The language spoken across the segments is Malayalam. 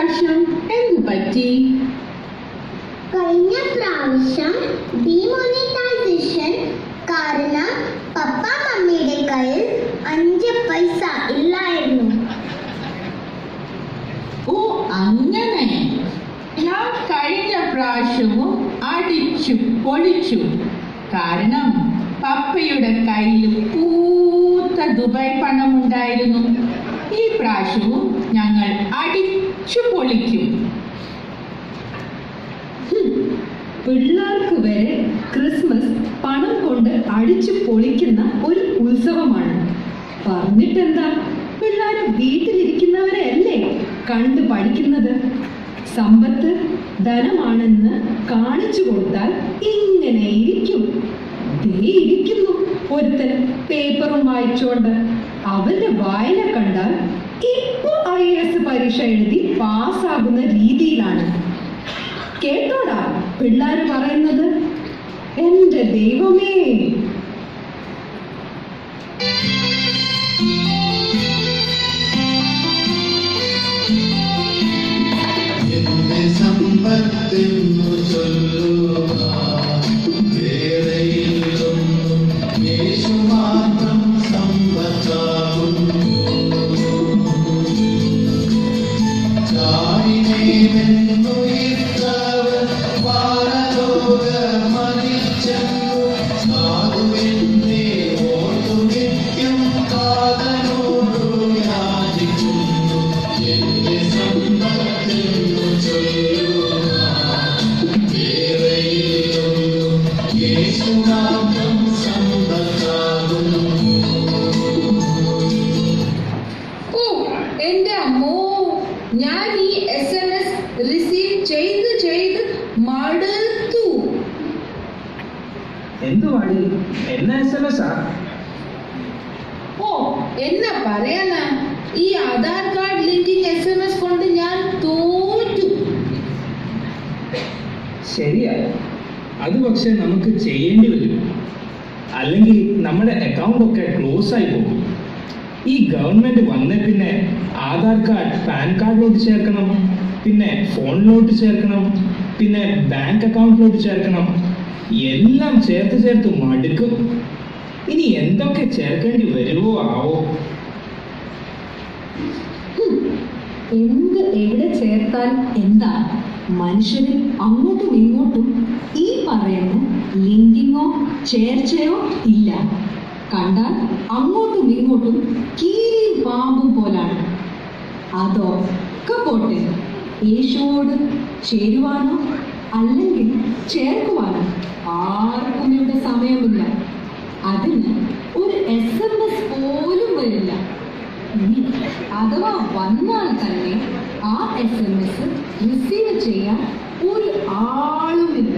ഇപ്രാവശ്യം എന്തു പറ്റി കഴിഞ്ഞ പ്രാവശ്യം ഡിമോണിറ്റൈസേഷൻ കാരണം പപ്പ മമ്മിയുടെ കയ്യിൽ അഞ്ച് പൈസ ഇല്ലായിരുന്നു ഓ അങ്ങനെ ഞാൻ കഴിഞ്ഞ പ്രാവശ്യവും അടിച്ചു പൊളിച്ചു കാരണം പപ്പയുടെ കയ്യിൽ പൂത്ത ദുബായ് പണമുണ്ടായിരുന്നു ഈ പ്രാവശ്യവും ഞങ്ങൾ അടിച്ചു പൊളിക്കും പിള്ളേർക്ക് വരെ ക്രിസ്മസ് പണം കൊണ്ട് അടിച്ചു പൊളിക്കുന്ന ഒരു ഉത്സവമാണ് പറഞ്ഞിട്ടെന്താ പിള്ളേര് വീട്ടിലിരിക്കുന്നവരെ അല്ലേ കണ്ടു പഠിക്കുന്നത് സമ്പത്ത് ധനമാണെന്ന് കാണിച്ചു കൊടുത്താൽ ഇങ്ങനെ ഇരിക്കും ദേ ഇരിക്കുന്നു ഒരുത്തൻ പേപ്പറും വായിച്ചുകൊണ്ട് അവന്റെ വായന കണ്ടാൽ ഇപ്പൊ ഐ എസ് പരീക്ഷ എഴുതി പാസ്സാകുന്ന രീതിയിലാണ് കേട്ടോടാ പിള്ളാര് പറയുന്നത് എന്റെ ദൈവമേ എന്റെ സമ്പത്തെന്നു ചൊല്ലുക വേറെയില്ലൊന്നും യേശു മാത്രം സമ്പത്താകുന്നു ചാടിനേമെന്നുയിർത്തവൻ പാരലോക മരിച്ചെന്നു സാധുവെന്നെ ഓർത്തു നിത്യം കാതനോടു യാചിക്കുന്നു എന്റെ സമ്പത്തെന്നു ചൊല്ലുക വേറെയില്ലൊന്നും യേശു മാത്രം സമ്പത്താകുന്നു ഓ എന്റെ അമ്മോ ഞാൻ ഈ എസ് എം എസ് റിസീവ് ചെയ്ത് ചെയ്ത് മടുത്തു എന്തുവാടി എന്ന എസ് എം എസ് ആ ഓ എന്നാ പറയാനാ ഈ Aadhaar card linking S M S കൊണ്ട് ഞാൻ തോറ്റു ശരിയാ അത് പക്ഷെ നമുക്ക് ചെയ്യേണ്ടി വരും അല്ലെങ്കിൽ നമ്മുടെ അക്കൗണ്ട് ഒക്കെ ക്ലോസ് ആയി പോകും ഈ ഗവൺമെന്റ് വന്ന പിന്നെ ആധാർ കാർഡ് പാൻ കാർഡിലോട്ട് ചേർക്കണം പിന്നെ ഫോണിലോട്ട് ചേർക്കണം പിന്നെ ബാങ്ക് അക്കൗണ്ടിലോട്ട് ചേർക്കണം എല്ലാം ചേർത്ത് ചേർത്ത് മടുക്കും ഇനി എന്തൊക്കെ ചേർക്കേണ്ടി വരുമോ ആവോ എന്ത് എവിടെ ചേർത്താൽ എന്താ മനുഷ്യന് അങ്ങോട്ടും ഇങ്ങോട്ടും ഈ പറയുന്ന ലിങ്കിങ്ങോ ചേർച്ചയോ ഇല്ല കണ്ടാൽ അങ്ങോട്ടും ഇങ്ങോട്ടും കീരിയും പാമ്പും പോലാണ് അതൊക്കെ പോട്ടെ യേശുവോട് ചേരുവാനോ അല്ലെങ്കിൽ ചേർക്കുവാനോ ആർക്കും ഇവിടെ സമയമില്ല അതിന് ഒരു എസ് എം എസ് പോലും വരില്ല ഇനി അഥവാ വന്നാൽ തന്നെ ആ എസ് എം എസ് റിസീവ് ചെയ്യാൻ ഒരു ആളുമില്ല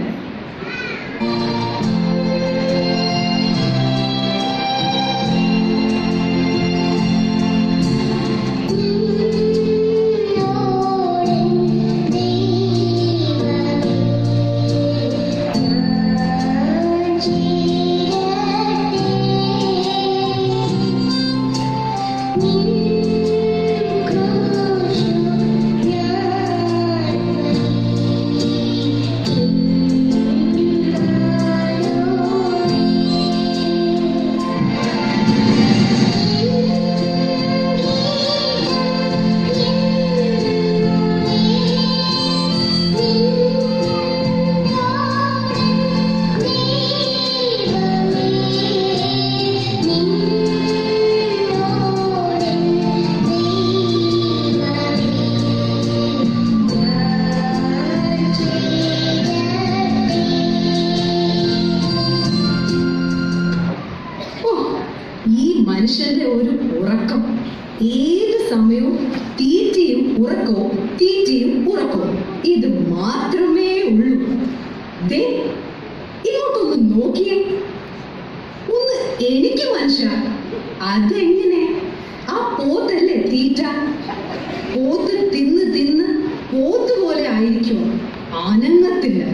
ഓ, ഈ മനുഷ്യന്റെ ഒരു ഉറക്കം ഏത് സമയവും തീറ്റയും ഉറക്കവും തീറ്റയും ഉറക്കവും ഇത് മാത്രമേ ഉള്ളൂ ദേ ഇങ്ങോട്ടൊന്ന് നോക്കിയേ ഒന്ന് എനിക്ക് മനുഷ്യ അതെങ്ങനെ ആ പോത്തല്ലേ തീറ്റ പോത്ത് തിന്ന് തിന്ന് പോത്ത് പോലെ ആയിരിക്കും അനങ്ങത്തില്ല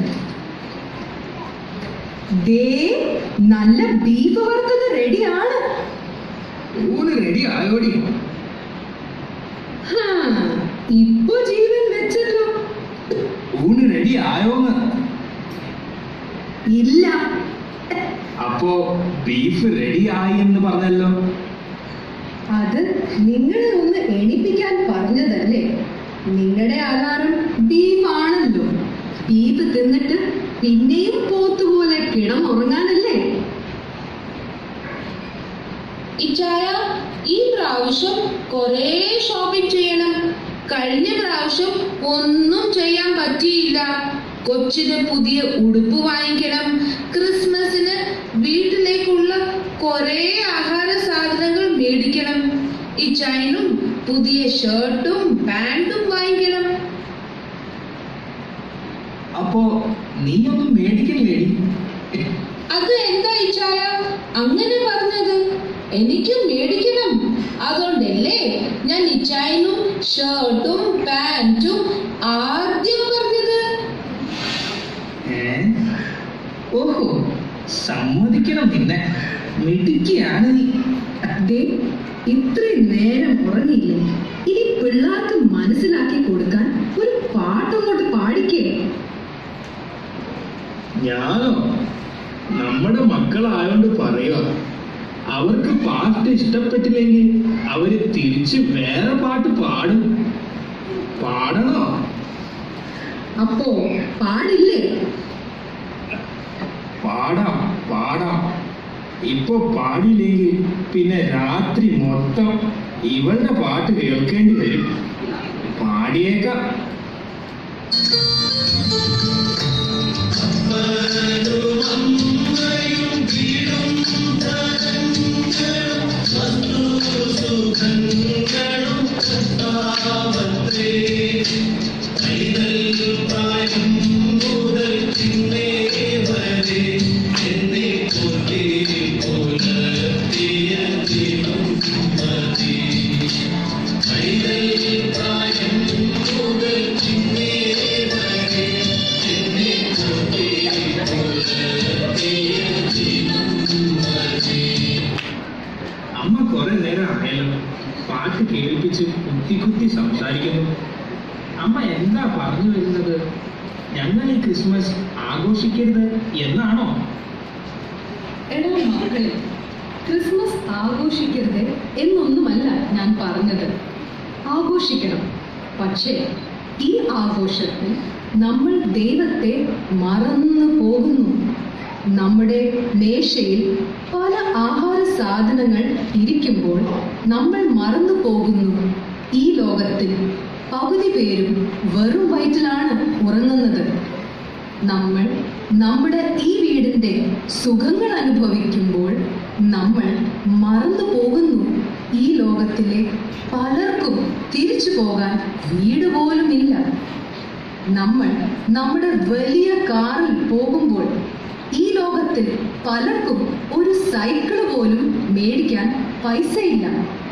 ദേ നല്ല ബീഫ് വറുത്തത് റെഡിയാണ് ഊണ് റെഡി ആയോടി ഹാ, ഇപ്പൊ ജീവൻ വെച്ച റെഡി ആയോന്ന് ഇല്ല അപ്പോ ബീഫ് റെഡി ആയി എന്ന് പറഞ്ഞല്ലോ അത് നിങ്ങളെ ഒന്ന് എണിപ്പിക്കാൻ പറഞ്ഞതല്ലേ നിങ്ങളുടെ അലാറം ബീഫ് ആണല്ലോ ബീഫ് തിന്നിട്ട് പിന്നെയും പോത്തുപോലെ കിടന്നുറങ്ങാനല്ലേ ഇച്ചായ ഈ പ്രാവശ്യം കൊറേ ഷോപ്പിംഗ് ചെയ്യണം കഴിഞ്ഞ പ്രാവശ്യം ഒന്നും ചെയ്യാൻ പറ്റിയില്ല കൊച്ചിന് പുതിയ ഉടുപ്പ് വാങ്ങിക്കണം ക്രിസ്മസിന് വീട്ടിലേക്കുള്ള കൊറേ ആഹാര സാധനങ്ങൾ മേടിക്കണം ഇച്ചായനും പുതിയ ഷർട്ടും പാൻറ്റും വാങ്ങിക്കണം അപ്പോ നീ ഒന്നും മേടിക്കില്ലേടി അത് എന്താ ഇച്ചായ അങ്ങനെ പറഞ്ഞത് എനിക്കും മേടിക്കണം അതുകൊണ്ടല്ലേ ഞാൻ ഇച്ചായനും ഷർട്ടും പാൻറ്റും ആദ്യം പറഞ്ഞത് ഏ? ഓഹോ സമ്മതിക്കണം നിന്നെ മിടുക്കിയാണ് നീ ദേ ഇത്രയും നേരം ഉറങ്ങിയില്ലേ ഇനി പിള്ളേർക്ക് മനസ്സിലാക്കി കൊടുക്കാൻ ഒരു പാട്ടങ്ങോട്ട് പാടിക്കേ ഞാനോ നമ്മുടെ മക്കളായോണ്ട് പറയുക അവർക്ക് പാട്ട് ഇഷ്ടപ്പെട്ടില്ലെങ്കിൽ അവര് തിരിച്ച് വേറെ പാട്ട് പാടും പാടണോ അപ്പോ പാടില്ലേ പാടാം പാടാം ഇപ്പൊ പാടിയില്ലെങ്കിൽ പിന്നെ രാത്രി മൊത്തം ഇവളുടെ പാട്ട് കേൾക്കേണ്ടി വരും പാടിയേക്കാം അമ്മ കുറെ നേരം ആയല്ലോ പാട്ട് കേൾപ്പിച്ച് കുത്തി കുത്തി സംസാരിക്കുന്നു അമ്മ എന്താ പറഞ്ഞു വരുന്നത് ഞങ്ങൾ ഈ ക്രിസ്മസ് ആഘോഷിക്കരുത് എന്നാണോ എടാ മക്കളെ ക്രിസ്മസ് ആഘോഷിക്കരുത് എന്നൊന്നുമല്ല ഞാൻ പറഞ്ഞത് ആഘോഷിക്കണം പക്ഷേ ഈ ആഘോഷത്തിൽ നമ്മൾ ദൈവത്തെ മറന്നു പോകുന്നു നമ്മുടെ മേശയിൽ പല ആഹാര സാധനങ്ങൾ ഇരിക്കുമ്പോൾ നമ്മൾ മറന്നു പോകുന്നു ഈ ലോകത്തിൽ പകുതി പേരും വെറും വയറ്റിലാണ് ഉറങ്ങുന്നത് നമ്മൾ നമ്മുടെ ഈ വീടിന്റെ സുഖങ്ങൾ അനുഭവിക്കുമ്പോൾ നമ്മൾ മറന്നു പോകുന്നു ഈ ലോകത്തിലെ പലർക്കും തിരിച്ചു പോകാൻ വീട് പോലും ഇല്ല നമ്മൾ നമ്മുടെ വലിയ കാറിൽ പോകുമ്പോൾ ഈ ലോകത്തിൽ പലർക്കും ഒരു സൈക്കിൾ പോലും മേടിക്കാൻ പൈസയില്ല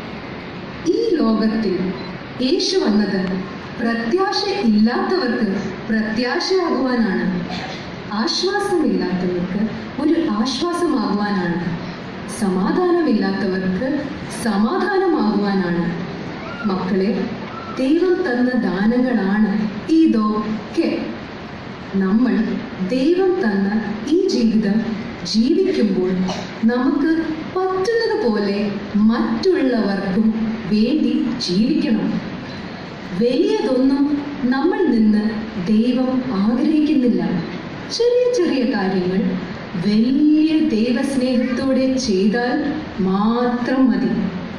ഈ ലോകത്തിൽ യേശു വന്നത് പ്രത്യാശ ഇല്ലാത്തവർക്ക് പ്രത്യാശയാകുവാനാണ് ആശ്വാസമില്ലാത്തവർക്ക് ഒരു ആശ്വാസമാകുവാനാണ് സമാധാനമില്ലാത്തവർക്ക് സമാധാനമാകുവാനാണ് മക്കളെ ദൈവം തന്ന ദാനങ്ങളാണ് ഇതൊക്കെ നമ്മൾ ദൈവം തന്ന ഈ ജീവിതം ജീവിക്കുമ്പോൾ നമുക്ക് പറ്റുന്നത് പോലെ മറ്റുള്ളവർക്കും വേണ്ടി ജീവിക്കണം വലിയതൊന്നും നമ്മൾ നിന്ന് ദൈവം ആഗ്രഹിക്കുന്നില്ല ചെറിയ ചെറിയ കാര്യങ്ങൾ വലിയ ദൈവസ്നേഹത്തോടെ ചെയ്താൽ മാത്രം മതി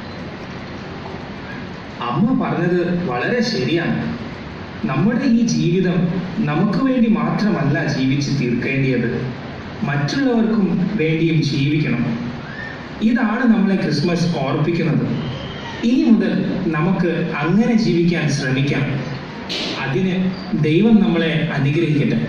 അമ്മ പറഞ്ഞത് വളരെ ശരിയാണ് നമ്മുടെ ഈ ജീവിതം നമുക്ക് വേണ്ടി മാത്രമല്ല ജീവിച്ച് തീർക്കേണ്ടിയത് മറ്റുള്ളവർക്കും വേണ്ടിയും ജീവിക്കണം ഇതാണ് നമ്മളെ ക്രിസ്മസ് ഓർപ്പിക്കുന്നത് ഇനി മുതൽ നമുക്ക് അങ്ങനെ ജീവിക്കാൻ ശ്രമിക്കാം അതിന് ദൈവം നമ്മളെ അനുഗ്രഹിക്കട്ടെ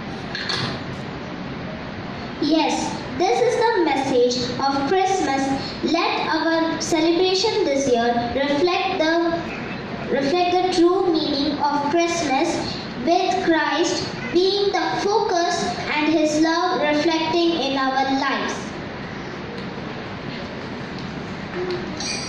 Yes, this is the message of Christmas. Let our celebration this year reflect the reflect the true meaning of Christmas with Christ being the focus and his love reflecting in our lives.